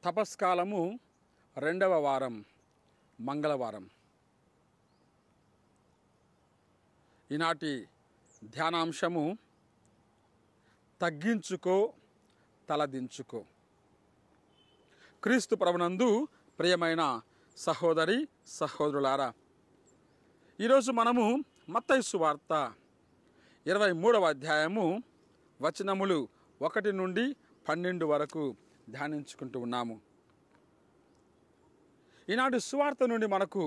తపస్కాలము రెండవ వారం మంగళవారం ఈనాటి ధ్యానాంశము తగ్గించుకో తలదించుకో క్రీస్తు ప్రభునందు ప్రియమైన సహోదరి సహోదరులారా ఈరోజు మనము మత్తైసు వార్త ఇరవై మూడవ అధ్యాయము వచనములు ఒకటి నుండి పన్నెండు వరకు ధ్యానించుకుంటూ ఉన్నాము ఈనాటి సువార్త నుండి మనకు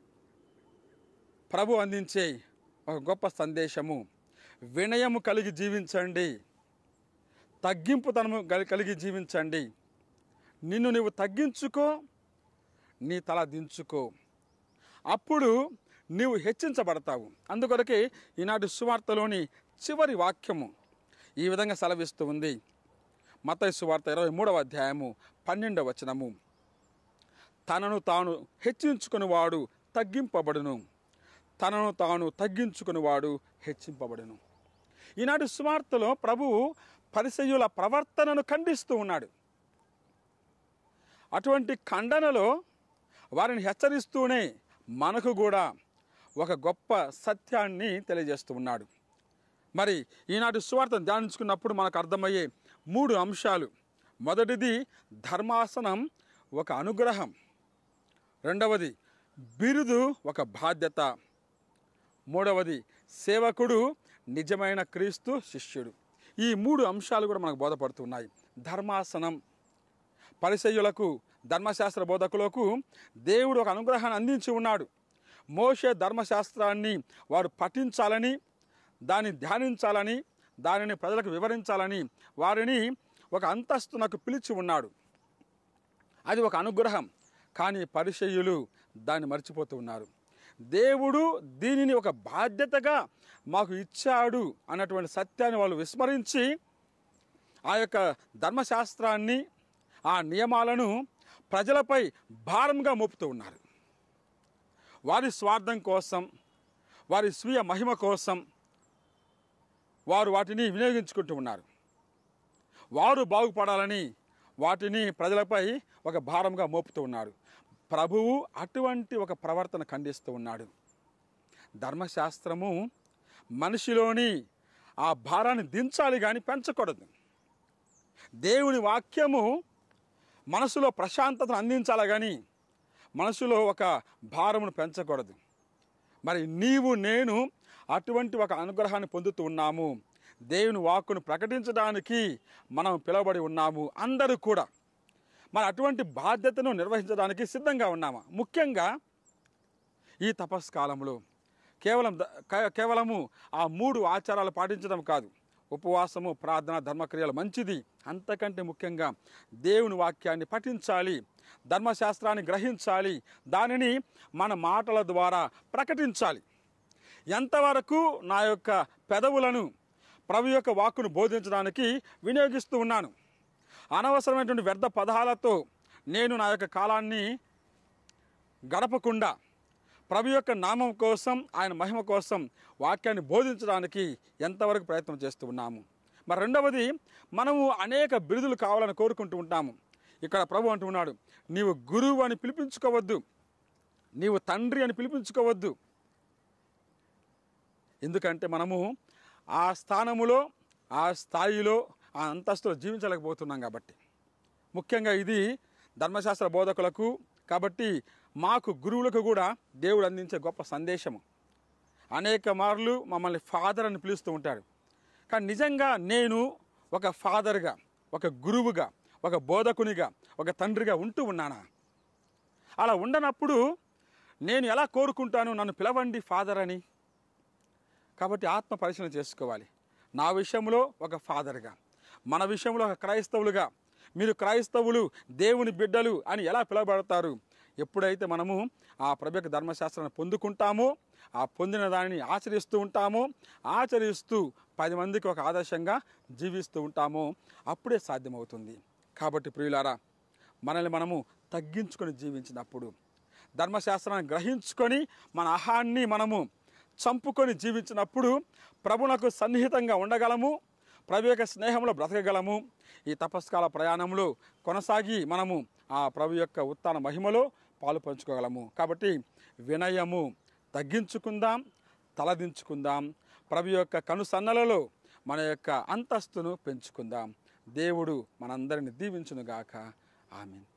ప్రభు అందించే ఒక గొప్ప సందేశము వినయము కలిగి జీవించండి తగ్గింపుతనము కలి- కలిగి జీవించండి నిన్ను నీవు తగ్గించుకో నీ తల దించుకో అప్పుడు నీవు హెచ్చించబడతావు అందుకొరకే ఈనాటి సువార్తలోని చివరి వాక్యము ఈ విధంగా సెలవిస్తూ ఉంది మతయి సువార్త ఇరవై మూడవ అధ్యాయము పన్నెండవ వచనము తనను తాను హెచ్చించుకుని వాడు తగ్గింపబడును తనను తాను తగ్గించుకుని వాడు హెచ్చింపబడును ఈనాటి సువార్తలో ప్రభువు పరిసయుల ప్రవర్తనను ఖండిస్తూ ఉన్నాడు అటువంటి ఖండనలో వారిని హెచ్చరిస్తూనే మనకు కూడా ఒక గొప్ప సత్యాన్ని తెలియజేస్తూ ఉన్నాడు మరి ఈనాటి సువార్తను ధ్యానించుకున్నప్పుడు మనకు అర్థమయ్యే మూడు అంశాలు మొదటిది ధర్మాసనం ఒక అనుగ్రహం రెండవది బిరుదు ఒక బాధ్యత మూడవది సేవకుడు నిజమైన క్రీస్తు శిష్యుడు ఈ మూడు అంశాలు కూడా మనకు బోధపడుతున్నాయి ధర్మాసనం పరిసయ్యులకు ధర్మశాస్త్ర బోధకులకు దేవుడు ఒక అనుగ్రహాన్ని అందించి ఉన్నాడు మోషే ధర్మశాస్త్రాన్ని వారు పఠించాలని దాన్ని ధ్యానించాలని దానిని ప్రజలకు వివరించాలని వారిని ఒక అంతస్తునకు పిలిచి ఉన్నాడు అది ఒక అనుగ్రహం కానీ పరిచయులు దాన్ని మర్చిపోతూ ఉన్నారు దేవుడు దీనిని ఒక బాధ్యతగా మాకు ఇచ్చాడు అన్నటువంటి సత్యాన్ని వాళ్ళు విస్మరించి ఆ యొక్క ధర్మశాస్త్రాన్ని ఆ నియమాలను ప్రజలపై భారంగా మోపుతూ ఉన్నారు వారి స్వార్థం కోసం వారి స్వీయ మహిమ కోసం వారు వాటిని వినియోగించుకుంటూ ఉన్నారు వారు బాగుపడాలని వాటిని ప్రజలపై ఒక భారంగా మోపుతూ ఉన్నారు ప్రభువు అటువంటి ఒక ప్రవర్తన ఖండిస్తూ ఉన్నాడు ధర్మశాస్త్రము మనిషిలోని ఆ భారాన్ని దించాలి కానీ పెంచకూడదు దేవుని వాక్యము మనసులో ప్రశాంతతను అందించాలి కానీ మనసులో ఒక భారమును పెంచకూడదు మరి నీవు నేను అటువంటి ఒక అనుగ్రహాన్ని పొందుతూ ఉన్నాము దేవుని వాక్కును ప్రకటించడానికి మనం పిలువబడి ఉన్నాము అందరూ కూడా మరి అటువంటి బాధ్యతను నిర్వహించడానికి సిద్ధంగా ఉన్నాము ముఖ్యంగా ఈ తపస్కాలంలో కేవలం ద- కే- కేవలము ఆ మూడు ఆచారాలు పాటించడం కాదు ఉపవాసము ప్రార్థన ధర్మక్రియలు మంచిది అంతకంటే ముఖ్యంగా దేవుని వాక్యాన్ని పఠించాలి ధర్మశాస్త్రాన్ని గ్రహించాలి దానిని మన మాటల ద్వారా ప్రకటించాలి ఎంతవరకు నా యొక్క పెదవులను ప్రభు యొక్క వాక్కును బోధించడానికి వినియోగిస్తూ ఉన్నాను అనవసరమైనటువంటి వ్యర్థ పదాలతో నేను నా యొక్క కాలాన్ని గడపకుండా ప్రభు యొక్క నామం కోసం ఆయన మహిమ కోసం వాక్యాన్ని బోధించడానికి ఎంతవరకు ప్రయత్నం చేస్తూ ఉన్నాము మరి రెండవది మనము అనేక బిరుదులు కావాలని కోరుకుంటూ ఉంటాము ఇక్కడ ప్రభు అంటున్నాడు నీవు గురువు అని పిలిపించుకోవద్దు నీవు తండ్రి అని పిలిపించుకోవద్దు ఎందుకంటే మనము ఆ స్థానములో ఆ స్థాయిలో ఆ అంతస్తులో జీవించలేకపోతున్నాం కాబట్టి ముఖ్యంగా ఇది ధర్మశాస్త్ర బోధకులకు కాబట్టి మాకు గురువులకు కూడా దేవుడు అందించే గొప్ప సందేశము అనేక మార్లు మమ్మల్ని ఫాదర్ అని పిలుస్తూ ఉంటాడు కానీ నిజంగా నేను ఒక ఫాదర్గా ఒక గురువుగా ఒక బోధకునిగా ఒక తండ్రిగా ఉంటూ ఉన్నానా అలా ఉండనప్పుడు నేను ఎలా కోరుకుంటాను నన్ను పిలవండి ఫాదర్ అని కాబట్టి ఆత్మ పరిశీలన చేసుకోవాలి నా విషయంలో ఒక ఫాదర్గా మన విషయంలో ఒక క్రైస్తవులుగా మీరు క్రైస్తవులు దేవుని బిడ్డలు అని ఎలా పిలువబడతారు ఎప్పుడైతే మనము ఆ ప్రభు యొక్క ధర్మశాస్త్రాన్ని పొందుకుంటామో ఆ పొందిన దానిని ఆచరిస్తూ ఉంటామో ఆచరిస్తూ పది మందికి ఒక ఆదర్శంగా జీవిస్తూ ఉంటామో అప్పుడే సాధ్యమవుతుంది కాబట్టి ప్రియులారా మనల్ని మనము తగ్గించుకొని జీవించినప్పుడు ధర్మశాస్త్రాన్ని గ్రహించుకొని మన అహాన్ని మనము చంపుకొని జీవించినప్పుడు ప్రభునకు సన్నిహితంగా ఉండగలము ప్రభు యొక్క స్నేహంలో బ్రతకగలము ఈ తపస్కాల ప్రయాణంలో కొనసాగి మనము ఆ ప్రభు యొక్క ఉత్తాన మహిమలో పాలు పంచుకోగలము కాబట్టి వినయము తగ్గించుకుందాం తలదించుకుందాం ప్రభు యొక్క కనుసన్నలలో మన యొక్క అంతస్తును పెంచుకుందాం దేవుడు మనందరిని దీవించునుగాక ఆమెన్